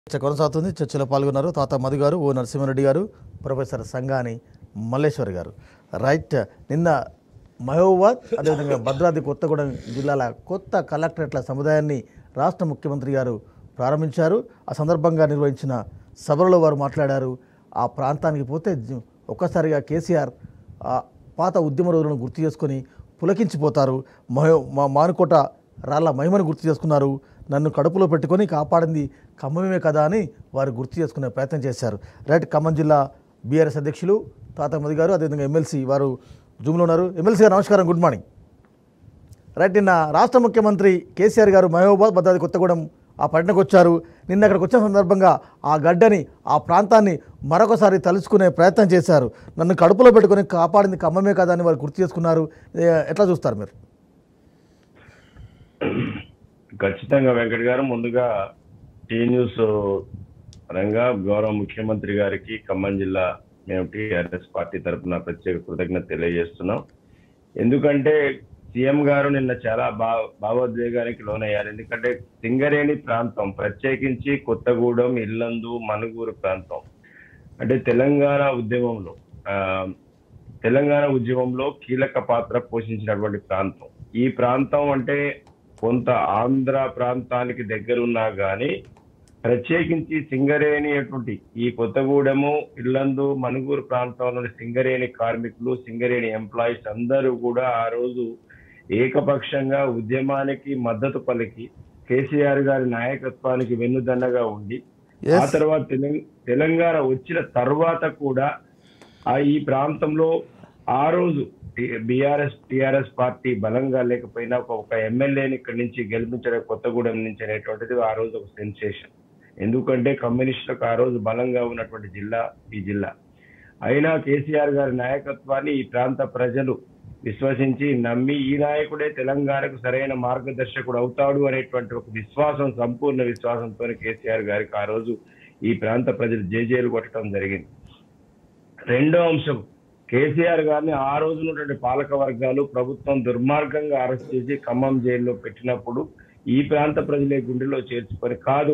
చర్చ కొనసాగుతుంది చర్చలో పాల్గొన్నారు తాత మధు గారు ఓ నరసింహారెడ్డి గారు ప్రొఫెసర్ సంగాని మల్లేశ్వర్ గారు రైట్ నిన్న మహబూబాద్ అదేవిధంగా భద్రాద్రి కొత్తగూడెం జిల్లాల కొత్త కలెక్టరేట్ల సముదాయాన్ని రాష్ట్ర ముఖ్యమంత్రి గారు ప్రారంభించారు ఆ సందర్భంగా నిర్వహించిన సభలో వారు మాట్లాడారు ఆ ప్రాంతానికి పోతే జ- ఒక్కసారిగా కేసీఆర్ ఆ పాత ఉద్యమ రోజులను గుర్తు చేసుకొని పులకించిపోతారు మహో మా మానుకోట రాళ్ళ మహిమను గుర్తు చేసుకున్నారు నన్ను కడుపులో పెట్టుకొని కాపాడింది ఖమ్మమే కదా అని వారు గుర్తు చేసుకునే ప్రయత్నం చేశారు రైట్ ఖమ్మం జిల్లా బీఆర్ఎస్ అధ్యక్షులు తాత మోదీ గారు అదేవిధంగా ఎమ్మెల్సీ వారు జూమ్లో ఉన్నారు ఎమ్మెల్సీ గారు నమస్కారం గుడ్ మార్నింగ్ రైట్ నిన్న రాష్ట్ర ముఖ్యమంత్రి కేసీఆర్ గారు మహబూబాద్ భద్రాద్రి కొత్తగూడెం ఆ పర్యటనకు వచ్చారు నిన్న అక్కడికి వచ్చిన సందర్భంగా ఆ గడ్డని ఆ ప్రాంతాన్ని మరొకసారి తలుచుకునే ప్రయత్నం చేశారు నన్ను కడుపులో పెట్టుకొని కాపాడింది ఖమ్మమే కదా అని వారు గుర్తు చేసుకున్నారు ఏ, ఎట్లా చూస్తారు మీరు ఖచ్చితంగా వెంకట్ గారు ముందుగా టీ న్యూస్ పరంగా గౌరవ ముఖ్యమంత్రి గారికి ఖమ్మం జిల్లా మేము టీఆర్ఎస్ పార్టీ తరఫున ప్రత్యేక కృతజ్ఞత తెలియజేస్తున్నాం ఎందుకంటే సీఎం గారు నిన్న చాలా భా భావోద్వేగానికి లోనయ్యారు ఎందుకంటే సింగరేణి ప్రాంతం ప్రత్యేకించి కొత్తగూడెం ఇల్లందు మనుగూరు ప్రాంతం అంటే తెలంగాణ ఉద్యమంలో ఆ, తెలంగాణ ఉద్యమంలో కీలక పాత్ర పోషించినటువంటి ప్రాంతం ఈ ప్రాంతం అంటే కొంత ఆంధ్ర ప్రాంతానికి దగ్గరున్నా గాని ప్రత్యేకించి సింగరేణి అటువంటి ఈ కొత్తగూడెము ఇల్లందు మనుగూరు ప్రాంతంలోని సింగరేణి కార్మికులు సింగరేణి ఎంప్లాయీస్ అందరూ కూడా ఆ రోజు ఏకపక్షంగా ఉద్యమానికి మద్దతు పలికి కేసీఆర్ గారి నాయకత్వానికి వెన్నుదన్నగా ఉండి ఆ Yes. తర్వాత తెలం- తెలంగాణ వచ్చిన తర్వాత కూడా ఆ ఈ ప్రాంతంలో ఆ రోజు బీఆర్ఎస్ టిఆర్ఎస్ పార్టీ బలంగా లేకపోయినా ఒక ఒక ఎమ్మెల్యేని ఇక్కడి నుంచి గెలిపించడం కొత్తగూడెం నుంచి అనేటువంటిది ఆ రోజు ఒక సెన్సేషన్ ఎందుకంటే కమ్యూనిస్టులకు ఆ రోజు బలంగా ఉన్నటువంటి జిల్లా ఈ జిల్లా అయినా కేసీఆర్ గారి నాయకత్వాన్ని ఈ ప్రాంత ప్రజలు విశ్వసించి నమ్మి ఈ నాయకుడే తెలంగాణకు సరైన మార్గదర్శకుడు అవుతాడు అనేటువంటి ఒక విశ్వాసం సంపూర్ణ విశ్వాసంతో కేసీఆర్ గారికి ఆ రోజు ఈ ప్రాంత ప్రజలు జేజేలు కొట్టడం జరిగింది రెండో అంశం కేసీఆర్ గారిని ఆ రోజు ఉన్నటువంటి పాలక వర్గాలు ప్రభుత్వం దుర్మార్గంగా అరెస్ట్ చేసి ఖమ్మం జైల్లో పెట్టినప్పుడు ఈ ప్రాంత ప్రజలే గుండెలో చేర్చుకొని కాదు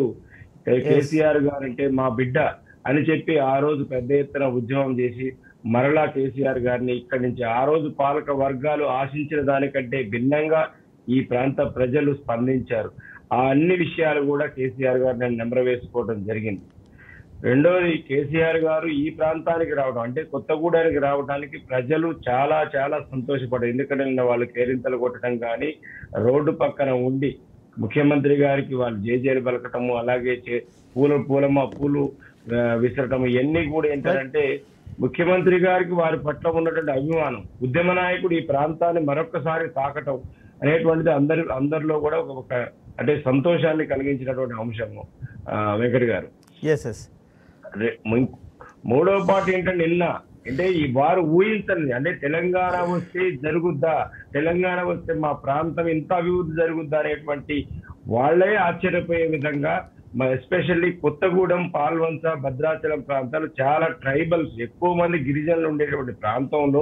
కేసీఆర్ గారంటే మా బిడ్డ అని చెప్పి ఆ రోజు పెద్ద ఎత్తున ఉద్యమం చేసి మరలా కేసీఆర్ గారిని ఇక్కడి నుంచి ఆ రోజు పాలక వర్గాలు ఆశించిన దానికంటే భిన్నంగా ఈ ప్రాంత ప్రజలు స్పందించారు ఆ అన్ని విషయాలు కూడా కేసీఆర్ గారిని నెంబర్ వేసుకోవడం జరిగింది రెండోది కేసీఆర్ గారు ఈ ప్రాంతానికి రావడం అంటే కొత్తగూడానికి రావడానికి ప్రజలు చాలా చాలా సంతోషపడ్డారు ఎందుకంటే నిన్న వాళ్ళు కేరింతలు కొట్టడం కానీ రోడ్డు పక్కన ఉండి ముఖ్యమంత్రి గారికి వాళ్ళు జేజేలు పలకటము అలాగే చే- పూల పూలమ్మ పూలు ఆ, విసరటం ఇవన్నీ కూడా ఏంటంటే ముఖ్యమంత్రి గారికి వారి పట్ల ఉన్నటువంటి అభిమానం ఉద్యమ నాయకుడు ఈ ప్రాంతాన్ని మరొకసారి తాకటం అనేటువంటిది అందరి అందరిలో కూడా ఒక- ఒక అంటే సంతోషాన్ని కలిగించినటువంటి అంశము ఆ, వెంకట్ గారు ఎస్ ఎస్ రే- ముం- మూడవ పార్ట్ ఏంటంటే నిన్న అంటే ఈ వారు ఊహించండి అంటే తెలంగాణ వస్తే జరుగుద్దా తెలంగాణ వస్తే మా ప్రాంతం ఇంత అభివృద్ధి జరుగుద్దా అనేటువంటి వాళ్ళే ఆశ్చర్యపోయే విధంగా ఎస్పెషల్లీ కొత్తగూడెం పాల్వంచ భద్రాచలం ప్రాంతాలు చాలా ట్రైబల్స్ ఎక్కువ మంది గిరిజనులు ఉండేటువంటి ప్రాంతంలో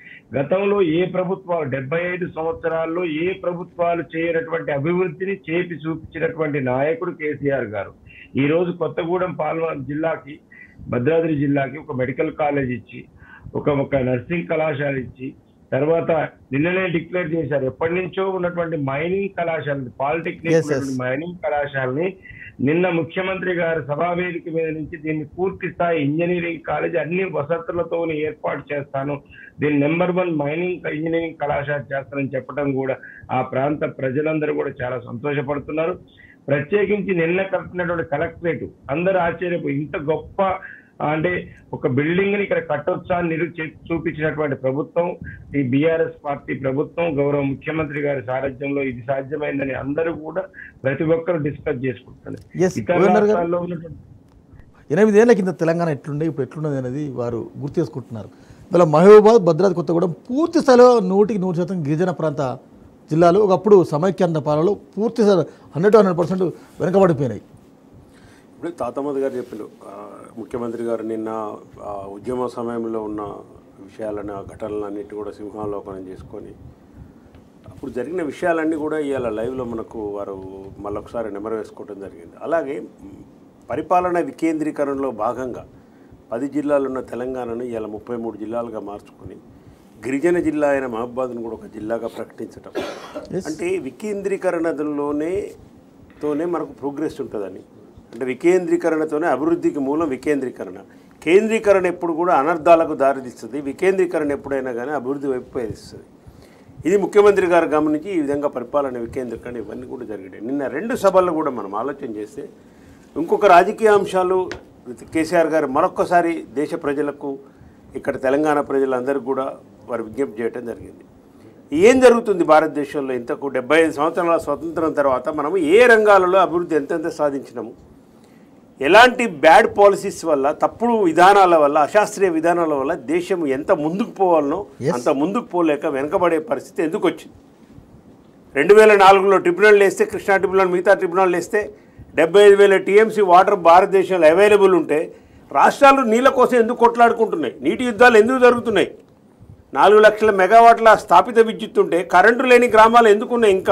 గతంలో ఏ ప్రభుత్వాలు డెబ్బై ఐదు సంవత్సరాల్లో ఏ ప్రభుత్వాలు చేయనటువంటి అభివృద్ధిని చేపి చూపించినటువంటి నాయకుడు కేసీఆర్ గారు ఈ రోజు కొత్తగూడెం పాల్వంచ జిల్లాకి భద్రాద్రి జిల్లాకి ఒక మెడికల్ కాలేజ్ ఇచ్చి ఒక ఒక నర్సింగ్ కళాశాల ఇచ్చి తర్వాత నిన్ననే డిక్లేర్ చేశారు ఎప్పటి నుంచో ఉన్నటువంటి మైనింగ్ కళాశాల పాలిటెక్నిక్ Yes, yes. ఉన్నటువంటి మైనింగ్ కళాశాలని నిన్న ముఖ్యమంత్రి గారు సభావేదిక మీద నుంచి దీన్ని పూర్తి స్థాయి ఇంజనీరింగ్ కాలేజ్ అన్ని వసతులతో ఏర్పాటు చేస్తాను దీన్ని నెంబర్ వన్ మైనింగ్ ఇంజనీరింగ్ కళాశాల చేస్తానని చెప్పడం కూడా ఆ ప్రాంత ప్రజలందరూ కూడా చాలా సంతోషపడుతున్నారు ప్రత్యేకించి నిన్న కట్టినటువంటి కలెక్టరేట్ అందరూ ఆశ్చర్యపోయి ఇంత గొప్ప అంటే ఒక బిల్డింగ్ ని ఇక్కడ కట్టొచ్చా అని నిరు చే- చూపించినటువంటి ప్రభుత్వం ఈ బీఆర్ఎస్ పార్టీ ప్రభుత్వం గౌరవ ముఖ్యమంత్రి గారి సారథ్యంలో ఇది సాధ్యమైందని అందరూ కూడా ప్రతి ఒక్కరు డిస్కస్ చేసుకుంటున్నారు Yes, ఇతర గవర్నర్ గారు. రాష్ట్రాల్లో ఉన్నటువంటి ఎనిమిదేళ్ల కింద తెలంగాణ ఎట్లుండే ఇప్పుడు ఎట్లున్నది అనేది వారు గుర్తు చేసుకుంటున్నారు ఇవాళ మహబూబాద్ భద్రాద్రి కొత్తగూడెం పూర్తి స్థాయిలో నూటికి నూరు శాతం గిరిజన ప్రాంత జిల్లాలు ఒకప్పుడు సమైక్యాంధ్ర పాలనలో పూర్తి స్థాయి హండ్రెడ్ హండ్రెడ్ పర్సెంట్ వెనుకబడిపోయినాయి ఇప్పుడు తాతమ్మది గారు చెప్పారు ఆ, ముఖ్యమంత్రి గారు నిన్న ఆ, ఉద్యమ సమయంలో ఉన్న విషయాలను ఆ ఘటనలన్నిటి కూడా సింహావలోకనం చేసుకొని అప్పుడు జరిగిన విషయాలన్నీ కూడా ఇవాళ లైవ్లో మనకు వారు మళ్ళొకసారి నెమరు వేసుకోవడం జరిగింది అలాగే మ్, పరిపాలన వికేంద్రీకరణలో భాగంగా పది జిల్లాలు ఉన్న తెలంగాణను ఇలా ముప్పై మూడు జిల్లాలుగా మార్చుకొని గిరిజన జిల్లా అయిన మహబాద్ను కూడా ఒక జిల్లాగా ప్రకటించడం Yes. అంటే వికేంద్రీకరణలోనే తోనే మనకు ప్రోగ్రెస్ ఉంటుందని అంటే వికేంద్రీకరణతోనే అభివృద్ధికి మూలం వికేంద్రీకరణ కేంద్రీకరణ ఎప్పుడు కూడా అనర్థాలకు దారితీస్తుంది వికేంద్రీకరణ ఎప్పుడైనా కానీ అభివృద్ధి వైపు ప్రయత్నిస్తుంది ఇది ముఖ్యమంత్రి గారు గమనించి ఈ విధంగా పరిపాలన వికేంద్రీకరణ ఇవన్నీ కూడా జరిగినాయి నిన్న రెండు సభల్లో కూడా మనం ఆలోచన చేస్తే ఇంకొక రాజకీయ అంశాలు కేసీఆర్ గారు మరొక్కసారి దేశ ప్రజలకు ఇక్కడ తెలంగాణ ప్రజలందరికీ కూడా వారు విజ్ఞప్తి చేయడం జరిగింది ఏం జరుగుతుంది భారతదేశంలో ఇంతకు డెబ్బై ఐదు సంవత్సరాల స్వతంత్రం తర్వాత మనము ఏ రంగాలలో అభివృద్ధి ఎంతెంత సాధించినాము ఎలాంటి బ్యాడ్ పాలసీస్ వల్ల తప్పుడు విధానాల వల్ల అశాస్త్రీయ విధానాల వల్ల దేశం ఎంత ముందుకు పోవాలనో Yes. అంత ముందుకు పోలేక వెనకబడే పరిస్థితి ఎందుకు వచ్చింది రెండు వేల నాలుగులో ట్రిబ్యునల్ వేస్తే కృష్ణా ట్రిబ్యునల్ మిగతా ట్రిబ్యునల్ వేస్తే డెబ్బై ఐదు వేల టీఎంసీ వాటర్ భారతదేశంలో అవైలబుల్ ఉంటే రాష్ట్రాలు నీళ్ళ కోసం ఎందుకు కొట్లాడుకుంటున్నాయి నీటి యుద్ధాలు ఎందుకు జరుగుతున్నాయి నాలుగు లక్షల మెగావాట్ల స్థాపిత విద్యుత్ ఉంటే కరెంటు లేని గ్రామాలు ఎందుకున్నాయి ఇంకా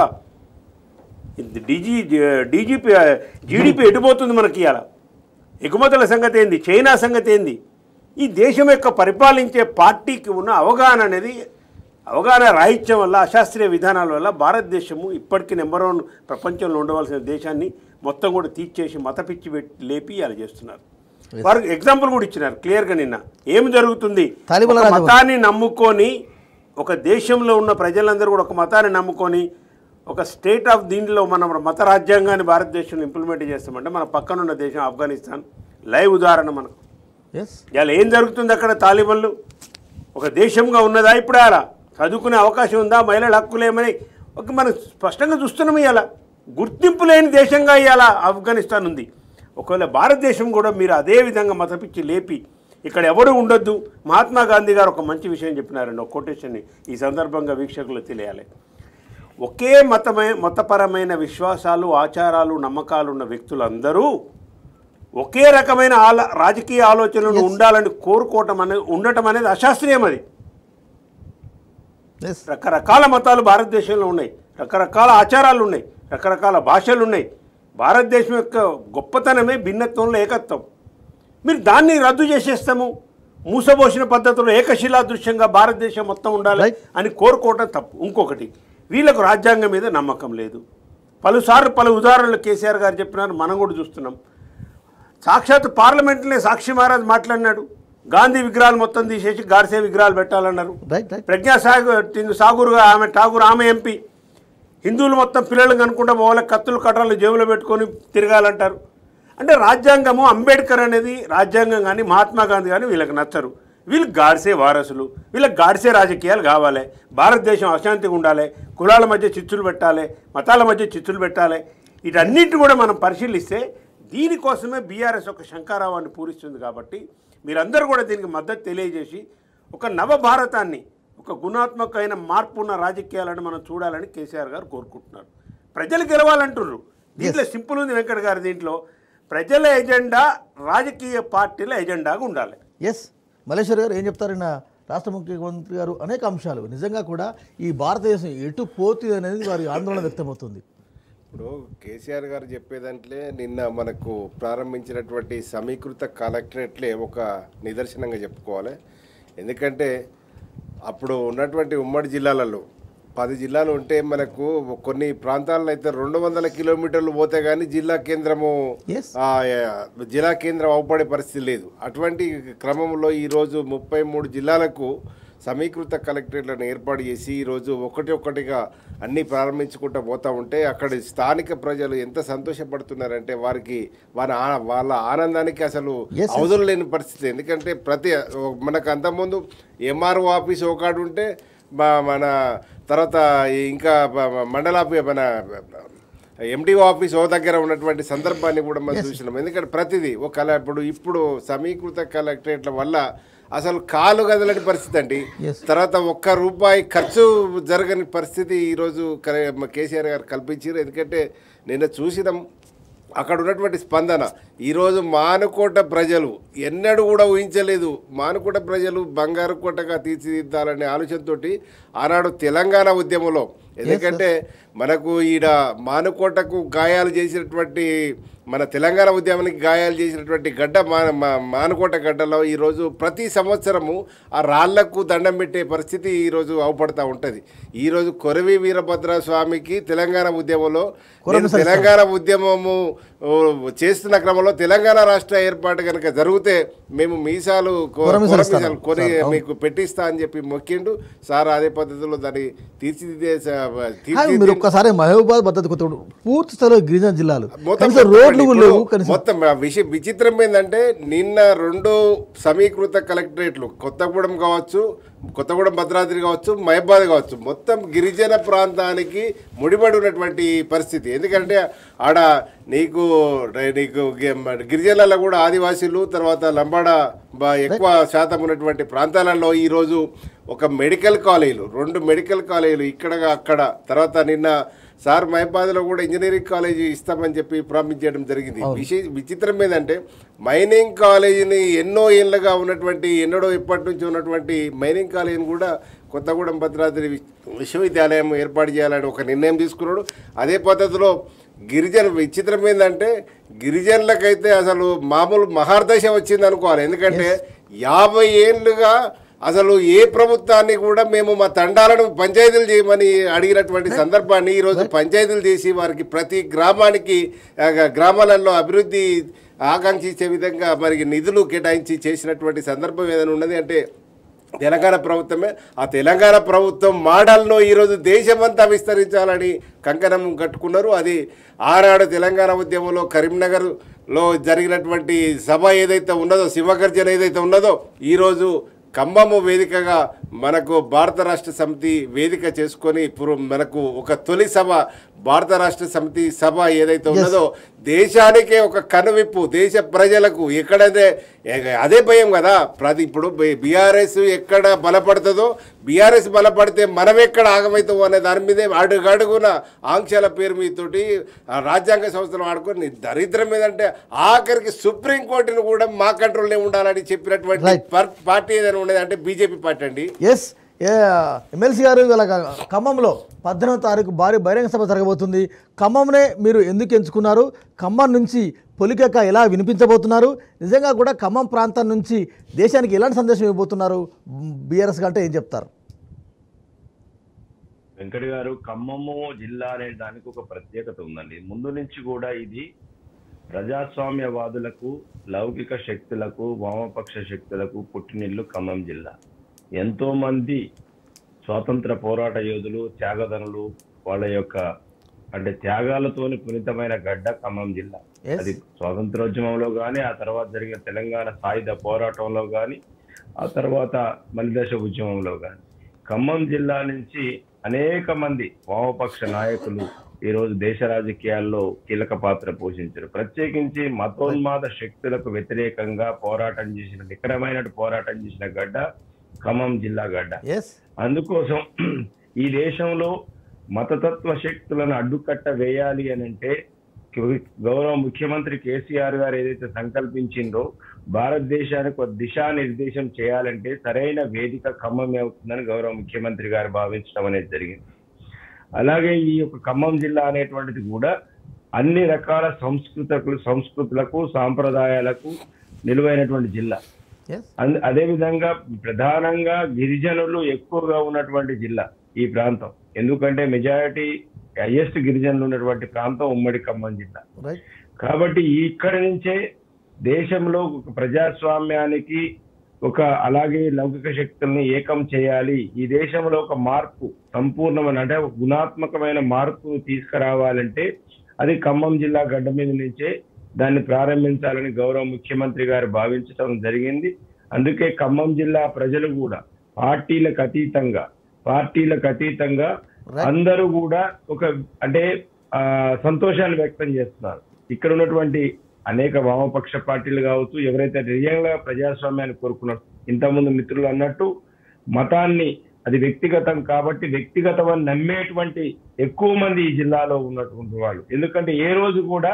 ఇది డీజీ డీజీపీ జీడిపి ఎటుపోతుంది మనకి ఇవాళ ఎగుమతుల సంగతి ఏంది చైనా సంగతి ఏంది ఈ దేశం యొక్క పరిపాలించే పార్టీకి ఉన్న అవగాహన అనేది అవగాహన రాహిత్యం వల్ల అశాస్త్రీయ విధానాల వల్ల భారతదేశము ఇప్పటికీ నెంబర్ వన్ ప్రపంచంలో ఉండవలసిన దేశాన్ని మొత్తం కూడా తీర్చేసి మతపిచ్చి పెట్టి లేపి అలా చేస్తున్నారు వారికి ఎగ్జాంపుల్ కూడా ఇచ్చినారు క్లియర్గా నిన్న ఏం జరుగుతుంది తాలిబాన్ల ఒక రాజ్యం. మతాన్ని నమ్ముకొని ఒక దేశంలో ఉన్న ప్రజలందరూ కూడా ఒక మతాన్ని నమ్ముకొని ఒక స్టేట్ ఆఫ్ దీంట్లో మనం మత రాజ్యాంగాన్ని భారతదేశంలో ఇంప్లిమెంట్ చేస్తామంటే మన పక్కన ఉన్న దేశం ఆఫ్ఘనిస్తాన్ లైవ్ ఉదాహరణ మనకు ఎస్ ఇవాళ ఏం జరుగుతుంది అక్కడ తాలిబన్లు ఒక దేశంగా ఉన్నదా ఇప్పుడు అలా చదువుకునే అవకాశం ఉందా మహిళల హక్కులేమని ఒక మనం స్పష్టంగా చూస్తున్నాం ఇవాళ గుర్తింపు లేని దేశంగా ఇవాళ ఆఫ్ఘనిస్తాన్ ఉంది ఒకవేళ భారతదేశం కూడా మీరు అదే విధంగా మతపిచ్చి లేపి ఇక్కడ ఎవరు ఉండొద్దు మహాత్మా గాంధీ గారు ఒక మంచి విషయం చెప్పినారండి ఒక కొటేషన్ని ఈ సందర్భంగా వీక్షకులు తెలియాలి ఒకే మతమే మతపరమైన విశ్వాసాలు ఆచారాలు నమ్మకాలు ఉన్న వ్యక్తులందరూ ఒకే రకమైన ఆల రాజకీయ ఆలోచనలు ఉండాలని కోరుకోవటం అనేది ఉండటం అనేది అశాస్త్రీయం అది ఎస్ రకరకాల మతాలు భారతదేశంలో ఉన్నాయి రకరకాల ఆచారాలు ఉన్నాయి రకరకాల భాషలు ఉన్నాయి భారతదేశం యొక్క గొప్పతనమే భిన్నత్వంలో ఏకత్వం మీరు దాన్ని రద్దు చేసేస్తాము మూసబోసిన పద్ధతిలో ఏకశిలా దృశ్యంగా భారతదేశం మొత్తం ఉండాలి Right. అని కోరుకోవటం తప్పు ఇంకొకటి వీళ్ళకు రాజ్యాంగం మీద నమ్మకం లేదు పలుసార్లు పలు ఉదాహరణలు కేసీఆర్ గారు చెప్పినారు మనం కూడా చూస్తున్నాం సాక్షాత్ పార్లమెంట్లోనే సాక్షి మహారాజ్ మాట్లాడినాడు గాంధీ విగ్రహాలు మొత్తం తీసేసి గాడ్సే విగ్రహాలు పెట్టాలన్నారు రైట్ రైట్ ప్రజ్ఞా సాగర్ సాగూరుగా ఆమె ఠాగూర్ ఆమె ఎంపీ హిందువులు మొత్తం పిల్లలను కనుకుంటే వాళ్ళ కత్తులు కట్టాలు జేబులో పెట్టుకొని తిరగాలంటారు అంటే రాజ్యాంగము అంబేద్కర్ అనేది రాజ్యాంగం కానీ మహాత్మా గాంధీ కానీ వీళ్ళకి నచ్చరు వీళ్ళు గాడిసే వారసులు వీళ్ళకి గాడిసే రాజకీయాలు కావాలి భారతదేశం అశాంతిగా ఉండాలి కులాల మధ్య చిచ్చులు పెట్టాలి మతాల మధ్య చిచ్చులు పెట్టాలి వీటన్నిటిని కూడా మనం పరిశీలిస్తే దీనికోసమే బీఆర్ఎస్ ఒక శంకారావాన్ని పూరిస్తుంది కాబట్టి మీరందరూ కూడా దీనికి మద్దతు తెలియజేసి ఒక నవ భారతాన్ని ఒక గుణాత్మకమైన మార్పు ఉన్న రాజకీయాలను మనం చూడాలని కేసీఆర్ గారు కోరుకుంటున్నారు ప్రజలు గెలవాలంటున్నారు దీంట్లో సింపుల్ ఉంది వెంకట గారు దీంట్లో ప్రజల ఎజెండా రాజకీయ పార్టీల ఎజెండాగా ఉండాలి ఎస్ మల్లేశ్వర్ గారు ఏం చెప్తారన్న రాష్ట్ర ముఖ్యమంత్రి గారు అనేక అంశాలు నిజంగా కూడా ఈ భారతదేశం ఎటు పోతుంది అనేది వారి ఆందోళన వ్యక్తమవుతుంది ఇప్పుడు కేసీఆర్ గారు చెప్పేదంటే నిన్న మనకు ప్రారంభించినటువంటి సమీకృత కలెక్టరేట్లే ఒక నిదర్శనంగా చెప్పుకోవాలి ఎందుకంటే అప్పుడు ఉన్నటువంటి ఉమ్మడి జిల్లాలలో పది జిల్లాలు ఉంటే మనకు కొన్ని ప్రాంతాల్లో అయితే రెండు వందల కిలోమీటర్లు పోతే కానీ జిల్లా కేంద్రము Yes. ఆ, ఆ, జిల్లా కేంద్రం అవపడే పరిస్థితి లేదు అటువంటి క్రమంలో ఈరోజు ముప్పై మూడు జిల్లాలకు సమీకృత కలెక్టరేట్లను ఏర్పాటు చేసి ఈరోజు ఒకటి ఒకటిగా అన్నీ ప్రారంభించుకుంటూ పోతా ఉంటే అక్కడి స్థానిక ప్రజలు ఎంత సంతోషపడుతున్నారంటే వారికి వారి ఆ- వాళ్ళ ఆనందానికి అసలు Yes, yes. అవధులు లేని పరిస్థితి ఎందుకంటే ప్రతి మనకు అంతకుముందు ఎంఆర్ఓ ఆఫీస్ ఒకటి ఉంటే మా- మన తర్వాత ఇంకా ప- మండల ఆఫీ- మన ఎండిఓ ఆఫీస్ ఓ దగ్గర ఉన్నటువంటి సందర్భాన్ని కూడా మనం చూసినాం ఎందుకంటే ప్రతిదీ ఒక కల ఇప్పుడు ఇప్పుడు సమీకృత కలెక్టరేట్ల వల్ల అసలు కాలు కదలని పరిస్థితి అండి Yes. తర్వాత ఒక్క రూపాయి ఖర్చు జరగని పరిస్థితి ఈరోజు కరే- మ- కేసీఆర్ గారు కల్పించారు ఎందుకంటే నిన్న చూసినాం అక్కడ ఉన్నటువంటి స్పందన ఈరోజు మానుకోట ప్రజలు ఎన్నడూ కూడా ఊహించలేదు మానుకోట ప్రజలు బంగారు కోటగా తీర్చిదిద్దాలనే ఆలోచనతోటి ఆనాడు తెలంగాణ ఉద్యమంలో ఎందుకంటే మనకు ఈడ మానుకోటకు గాయాలు చేసినటువంటి మన తెలంగాణ ఉద్యమానికి గాయాలు చేసినటువంటి గడ్డ మా మా- మానుకోట గడ్డలో ఈరోజు ప్రతి సంవత్సరము ఆ రాళ్లకు దండం పెట్టే పరిస్థితి ఈరోజు అవపడతా ఉంటుంది ఈరోజు కొరవి వీరభద్ర స్వామికి తెలంగాణ ఉద్యమంలో నేను తెలంగాణ ఉద్యమము ఓ, చేస్తున్న క్రమంలో తెలంగాణ రాష్ట్ర ఏర్పాటు కనుక జరిగితే మేము మీసాలు కో- కొరమీసాలు కొర ఇస్తాను. మీసాలు కొని సార్, అవును. మీకు పెట్టిస్తా అని చెప్పి మొక్కిండు సార్ అదే పద్ధతిలో దాన్ని తీర్చిదిద్దే స- కానీ తీర్చిదిద్ది- మీరు ఒక్కసారి మహబూబాద్ భద్రత కొత్త పూర్తి స్థాయిలో గిరిజన జిల్లాలు మొత్తం కనీసం చెప్పండి. రోడ్లు ఇప్పుడు లేవు కనీసం మొత్తం ఆ విషయం విచిత్రం ఏంటంటే నిన్న రెండు సమీకృత కలెక్టరేట్లు కొత్తగూడెం కావచ్చు కొత్తగూడెం భద్రాద్రి కావచ్చు మహబాద్ కావచ్చు మొత్తం గిరిజన ప్రాంతానికి ముడిపడి ఉన్నటువంటి పరిస్థితి ఎందుకంటే ఆడ నీకు నీకు గి- గిరిజనులలో కూడా ఆదివాసీలు తర్వాత లంబాడ బా- ఎక్కువ శాతం ఉన్నటువంటి ప్రాంతాలలో ఈరోజు ఒక మెడికల్ కాలేజీలు రెండు మెడికల్ కాలేజీలు ఇక్కడ అక్కడ తర్వాత నిన్న సార్ మహబాద్లో కూడా ఇంజనీరింగ్ కాలేజీ ఇస్తామని చెప్పి ప్రామిస్ చేయడం జరిగింది విశే విచిత్రం ఏంటంటే మైనింగ్ కాలేజీని ఎన్నో ఏళ్ళగా ఉన్నటువంటి ఎన్నడో ఇప్పటి నుంచి ఉన్నటువంటి మైనింగ్ కాలేజీని కూడా కొత్తగూడెం భద్రాద్రి విశ్వ- విశ్వవిద్యాలయం ఏర్పాటు చేయాలని ఒక నిర్ణయం తీసుకున్నాడు అదే పద్ధతిలో గిరిజన విచిత్రం ఏంటంటే గిరిజనులకైతే అసలు మామూలు మహార్దశ వచ్చింది అనుకోవాలి ఎందుకంటే యాభై ఏళ్ళుగా అసలు ఏ ప్రభుత్వాన్ని కూడా మేము మా తండాలను పంచాయతీలు చేయమని అడిగినటువంటి సందర్భాన్ని ఈరోజు పంచాయతీలు చేసి వారికి ప్రతి గ్రామానికి ఆ, గ్రామాలలో అభివృద్ధి ఆకాంక్షించే విధంగా మరి నిధులు కేటాయించి చేసినటువంటి సందర్భం ఏదైనా ఉన్నది అంటే తెలంగాణ ప్రభుత్వమే ఆ తెలంగాణ ప్రభుత్వం మోడల్ను ఈరోజు దేశమంతా విస్తరించాలని కంకణం కట్టుకున్నారు అది ఆనాడు తెలంగాణ ఉద్యమంలో కరీంనగర్లో జరిగినటువంటి సభ ఏదైతే ఉన్నదో శివగర్జన ఏదైతే ఉన్నదో ఈరోజు ఖమ్మము వేదికగా మనకు భారత రాష్ట్ర సమితి వేదిక చేసుకొని ఇప్పుడు మనకు ఒక తొలి సభ భారత రాష్ట్ర సమితి సభ ఏదైతే ఉన్నదో దేశానికే ఒక కనువిప్పు దేశ ప్రజలకు ఎక్కడైతే ఏ- అదే భయం కదా ప్రతి ఇప్పుడు బీఆర్ఎస్ ఎక్కడ బలపడుతుందో బీఆర్ఎస్ బలపడితే మనం ఎక్కడ ఆగమవుతామో అనే దాని మీదే అడుగడుగున ఆంక్షల పేరు మీతోటి ఆ రాజ్యాంగ సంస్థలు ఆడుకొని దరిద్రం ఏదంటే ఆఖరికి సుప్రీంకోర్టును కూడా మా కంట్రోల్లో ఉండాలని చెప్పినటువంటి Right. పర్- పార్టీ ఏదైనా ఉండేది అంటే బీజేపీ పార్టీ అండి ఎస్ ఎమ్మెల్సీ గారు ఇవాళ ఖమ్మంలో పద్దెనిమిదో తారీఖు భారీ బహిరంగ సభ జరగబోతుంది ఖమ్మంనే మీరు ఎందుకు ఎంచుకున్నారు ఖమ్మం నుంచి పొలికెక్క ఎలా వినిపించబోతున్నారు నిజంగా కూడా ఖమ్మం ప్రాంతం నుంచి దేశానికి ఎలాంటి సందేశం ఇవ్వబోతున్నారు బీఆర్ఎస్ కంటే ఏం చెప్తారు వెంకట గారు ఖమ్మము జిల్లా అనే దానికి ఒక ప్రత్యేకత ఉందండి ముందు నుంచి కూడా ఇది ప్రజాస్వామ్యవాదులకు లౌకిక శక్తులకు వామపక్ష శక్తులకు పుట్టినిల్లు ఖమ్మం జిల్లా ఎంతో మంది స్వాతంత్ర పోరాట యోధులు త్యాగదనులు వాళ్ళ యొక్క అంటే త్యాగాలతోని పునీతమైన గడ్డ ఖమ్మం జిల్లా Yes. అది స్వాతంత్రోద్యమంలో కానీ ఆ తర్వాత జరిగిన తెలంగాణ సాయుధ పోరాటంలో కానీ ఆ తర్వాత మలిదశ ఉద్యమంలో కానీ ఖమ్మం జిల్లా నుంచి అనేక మంది వామపక్ష నాయకులు ఈ రోజు దేశ రాజకీయాల్లో కీలక పాత్ర పోషించారు ప్రత్యేకించి మతోన్మాద శక్తులకు వ్యతిరేకంగా పోరాటం చేసిన నికరమైన పోరాటం చేసిన గడ్డ ఖమ్మం జిల్లా గడ్డ ఎస్ అందుకోసం ఈ దేశంలో మతతత్వ శక్తులను అడ్డుకట్ట వేయాలి అని అంటే గౌరవ ముఖ్యమంత్రి కేసీఆర్ గారు ఏదైతే సంకల్పించిందో భారతదేశానికి ఒక దిశానిర్దేశం చేయాలంటే సరైన వేదిక ఖమ్మమే అవుతుందని గౌరవ ముఖ్యమంత్రి గారు భావించడం అనేది జరిగింది అలాగే ఈ యొక్క ఖమ్మం జిల్లా అనేటువంటిది కూడా అన్ని రకాల సంస్కృతకులు సంస్కృతులకు సాంప్రదాయాలకు నిలువైనటువంటి జిల్లా ఎస్ అంద- అదే విధంగా ప్రధానంగా గిరిజనులు ఎక్కువగా ఉన్నటువంటి జిల్లా ఈ ప్రాంతం ఎందుకంటే మెజారిటీ హైయెస్ట్ గిరిజనులు ఉన్నటువంటి ప్రాంతం ఉమ్మడి ఖమ్మం జిల్లా రైట్ కాబట్టి ఇక్కడి నుంచే దేశంలో ఒక ప్రజాస్వామ్యానికి ఒక అలాగే లౌకిక శక్తుల్ని ఏకం చేయాలి ఈ దేశంలో ఒక మార్పు సంపూర్ణమైన అంటే ఒక గుణాత్మకమైన మార్పును తీసుకురావాలంటే అది ఖమ్మం జిల్లా గడ్డ మీద నుంచే దాన్ని ప్రారంభించాలని గౌరవ ముఖ్యమంత్రి గారు భావించడం జరిగింది అందుకే ఖమ్మం జిల్లా ప్రజలు కూడా పార్టీలకు అతీతంగా పార్టీలకు అతీతంగా అందరూ కూడా ఒక అంటే ఆ సంతోషాన్ని వ్యక్తం చేస్తున్నారు ఇక్కడ ఉన్నటువంటి అనేక వామపక్ష పార్టీలు కావచ్చు ఎవరైతే నిజంగా ప్రజాస్వామ్యాన్ని కోరుకున్నారు ఇంతకుముందు మిత్రులు అన్నట్టు మతాన్ని అది వ్యక్తిగతం కాబట్టి వ్యక్తిగతం అని నమ్మేటువంటి ఎక్కువ మంది ఈ జిల్లాలో ఉన్నటువంటి వాళ్ళు ఎందుకంటే ఏ రోజు కూడా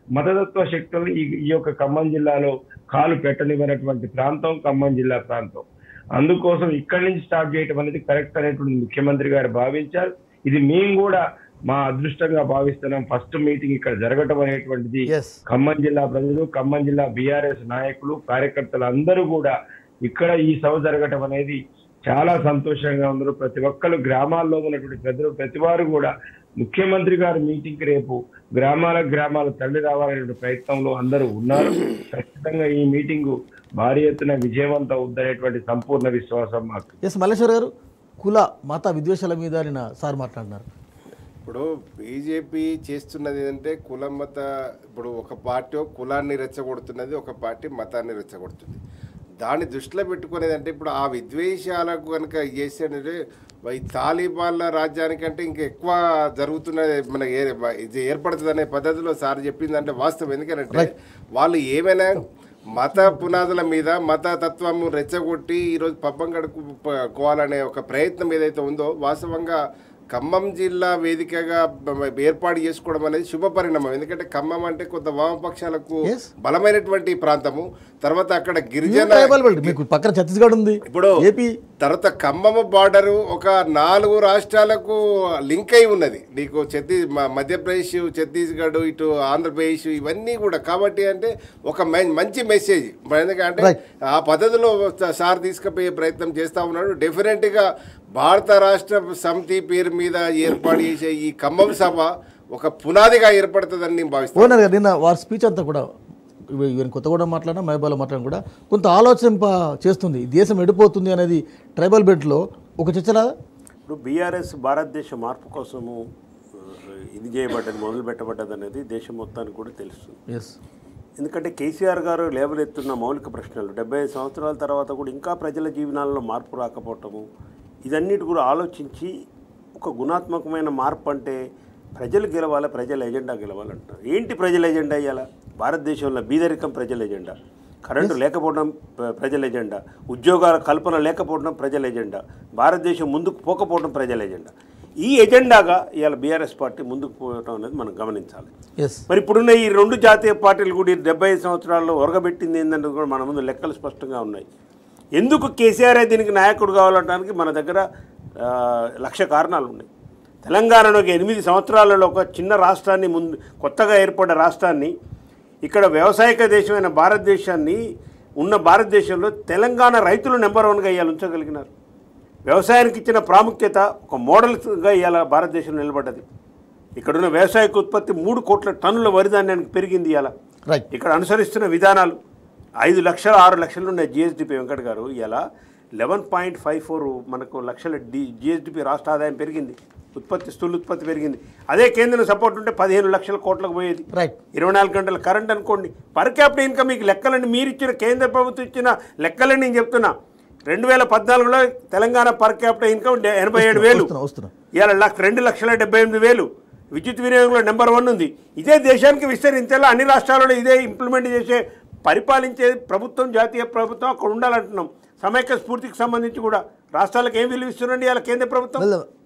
మతతత్వ శక్తులు ఈ ఈ యొక్క ఖమ్మం జిల్లాలో కాలు పెట్టనివ్వనటువంటి ప్రాంతం ఖమ్మం జిల్లా ప్రాంతం అందుకోసం ఇక్కడి నుంచి స్టార్ట్ చేయడం అనేది కరెక్ట్ అనేటువంటి ముఖ్యమంత్రి గారు భావించారు ఇది మేము కూడా మా అదృష్టంగా భావిస్తున్నాం ఫస్ట్ మీటింగ్ ఇక్కడ జరగటం అనేటువంటిది ఎస్ ఖమ్మం జిల్లా ప్రజలు ఖమ్మం జిల్లా బీఆర్ఎస్ నాయకులు కార్యకర్తలు అందరూ కూడా ఇక్కడ ఈ సభ జరగటం అనేది చాలా సంతోషంగా ఉన్నారు ప్రతి ఒక్కరు గ్రామాల్లో ఉన్నటువంటి ప్రజలు ప్రతి వారు కూడా ముఖ్యమంత్రి గారి మీటింగ్ రేపు గ్రామాల గ్రామాల తల్లి రావాలనే ప్రయత్నంలో అందరూ ఉన్నారు ఖచ్చితంగా ఈ మీటింగ్ భారీ ఎత్తున విజయవంతం అవుద్దనేటువంటి సంపూర్ణ విశ్వాసం మాకు ఎస్ మల్లేశ్వర్ గారు కుల మత విద్వేషాల మీద నిన్న సార్ మాట్లాడినారు ఇప్పుడు బీజేపీ చేస్తున్నది ఏంటంటే కులం మత ఇప్పుడు ఒక పార్టీ కులాన్ని రెచ్చగొడుతున్నది ఒక పార్టీ మతాన్ని రెచ్చగొడుతుంది దాన్ని దృష్టిలో పెట్టుకునేది అంటే ఇప్పుడు ఆ విద్వేషాలకు కనుక చేసేటంటే ఈ తాలిబాన్ల రాజ్యానికంటే ఇంకా ఎక్కువ జరుగుతున్నది మన ఏ- ఇది ఏర్పడుతుంది అనే పద్ధతిలో సార్ చెప్పిందంటే వాస్తవం ఎందుకంటే వాళ్ళు ఏమైనా మత పునాదుల మీద మత తత్వము రెచ్చగొట్టి ఈరోజు పబ్బం గడుపుకోవాలనే ఒక ప్రయత్నం ఏదైతే ఉందో వాస్తవంగా ఖమ్మం జిల్లా వేదికగా బ- ఏర్పాటు చేసుకోవడం అనేది శుభ పరిణామం ఎందుకంటే ఖమ్మం అంటే కొంత వామపక్షాలకు Yes. బలమైనటువంటి ప్రాంతము తర్వాత అక్కడ గిరిజన ట్రైబల్ బెల్ట్ మీకు పక్కన ఛత్తీస్గఢ్ ఉంది ఇప్పుడు ఏపీ తర్వాత ఖమ్మం బార్డరు ఒక నాలుగు రాష్ట్రాలకు లింక్ అయి ఉన్నది నీకు ఛత్తీ మ- మధ్యప్రదేశ్ ఛత్తీస్గఢ్ ఇటు ఆంధ్రప్రదేశ్ ఇవన్నీ కూడా కాబట్టి అంటే ఒక మం- మంచి మెసేజ్ ఎందుకంటే Right. ఆ పద్ధతిలో సార్ తీసుకుపోయే ప్రయత్నం చేస్తా ఉన్నాడు డెఫినెట్గా భారత రాష్ట్ర సమితి పేరు మీద ఏర్పాటు చేసే ఈ ఖమ్మం సభ ఒక పునాదిగా ఏర్పడుతుందని నేను భావిస్తాను ఓనర్ గారు నిన్న వారి స్పీచ్ అంతా కూడా ఇవి- ఈవెన్ కొత్తగూడెం మాట్లాడినా మహబాలో మాట్లాడినా కూడా కొంత ఆలోచింప చేస్తుంది ఈ దేశం ఎడిపోతుంది అనేది ట్రైబల్ బెల్ట్లో ఒక చర్చలా ఇప్పుడు బీఆర్ఎస్ భారతదేశ మార్పు కోసము ఆ, ఇది చేయబడ్డది మొదలు పెట్టబడ్డది అనేది దేశం మొత్తానికి కూడా తెలుస్తుంది ఎస్ ఎందుకంటే కేసీఆర్ గారు లేవనెత్తున్న మౌలిక ప్రశ్నలు డెబ్బై ఐదు సంవత్సరాల తర్వాత కూడా ఇంకా ప్రజల జీవనాల్లో మార్పు రాకపోవటము ఇదన్నిటి కూడా ఆలోచించి ఒక గుణాత్మకమైన మార్పు అంటే ప్రజలు గెలవాలి ప్రజల ఎజెండా గెలవాలంటారు ఏంటి ప్రజల ఎజెండా ఇవాళ భారతదేశంలో బీదరికం ప్రజల ఎజెండా కరెంటు లేకపోవడం ప్ర- ప్రజల ఎజెండా ఉద్యోగాల కల్పన లేకపోవడం ప్రజల ఎజెండా భారతదేశం ముందుకు పోకపోవడం ప్రజల ఎజెండా ఈ ఎజెండాగా ఇవాళ బీఆర్ఎస్ పార్టీ ముందుకు పోవటం అనేది మనం గమనించాలి ఎస్ మరి ఇప్పుడున్న ఈ రెండు జాతీయ పార్టీలు కూడా ఈ డెబ్బై ఐదు సంవత్సరాల్లో ఒరగబెట్టింది ఏంటంటే కూడా మన ముందు లెక్కలు స్పష్టంగా ఉన్నాయి ఎందుకు కేసీఆర్ దీనికి నాయకుడు కావాలనడానికి మన దగ్గర ఆ, లక్ష కారణాలు ఉన్నాయి తెలంగాణలో ఒక ఎనిమిది సంవత్సరాలలో ఒక చిన్న రాష్ట్రాన్ని ముందు కొత్తగా ఏర్పడ్డ రాష్ట్రాన్ని ఇక్కడ వ్యవసాయక దేశమైన భారతదేశాన్ని ఉన్న భారతదేశంలో తెలంగాణ రైతులు నెంబర్ వన్గా ఇవాళ ఉంచగలిగినారు వ్యవసాయానికి ఇచ్చిన ప్రాముఖ్యత ఒక మోడల్గా ఇవాళ భారతదేశంలో నిలబడ్డది ఇక్కడున్న వ్యవసాయక ఉత్పత్తి మూడు కోట్ల టన్నుల వరి ధాన్యానికి పెరిగింది ఇలా రైట్ ఇక్కడ అనుసరిస్తున్న విధానాలు ఐదు లక్షల ఆరు లక్షలు ఉన్న జిఎస్డిపి వెంకట్ గారు ఇలా లెవెన్ పాయింట్ ఫైవ్ ఫోర్ మనకు లక్షల డి జిఎస్డిపి రాష్ట్ర ఆదాయం పెరిగింది ఉత్పత్తి స్థూల ఉత్పత్తి పెరిగింది అదే కేంద్రం సపోర్ట్ ఉంటే పదిహేను లక్షల కోట్లకు పోయేది రైట్ ఇరవై నాలుగు గంటల కరెంట్ అనుకోండి పర్ క్యాపిటల్ ఇన్కమ్ మీకు లెక్కలండి మీరు ఇచ్చిన కేంద్ర ప్రభుత్వం ఇచ్చిన లెక్కలని నేను చెప్తున్నా రెండు వేల పద్నాలుగులో తెలంగాణ పర్ క్యాపిటల్ ఇన్కమ్ డె- ఎనభై ఏడు వేలు వస్తున్నా వస్తున్నా ఇవాళ లక్ష రెండు లక్షల డెబ్బై ఎనిమిది వేలు విద్యుత్ వినియోగంలో నెంబర్ వన్ ఉంది ఇదే దేశానికి విస్తరించేలా అన్ని రాష్ట్రాలలో ఇదే ఇంప్లిమెంట్ చేసే పరిపాలించే ప్రభుత్వం జాతీయ ప్రభుత్వం అక్కడ ఉండాలంటున్నాం సమైక్య స్ఫూర్తికి సంబంధించి కూడా రాష్ట్రాలకు ఏం విలువ ఇస్తున్నారండి ఇవాళ కేంద్ర ప్రభుత్వం వెళ్దాం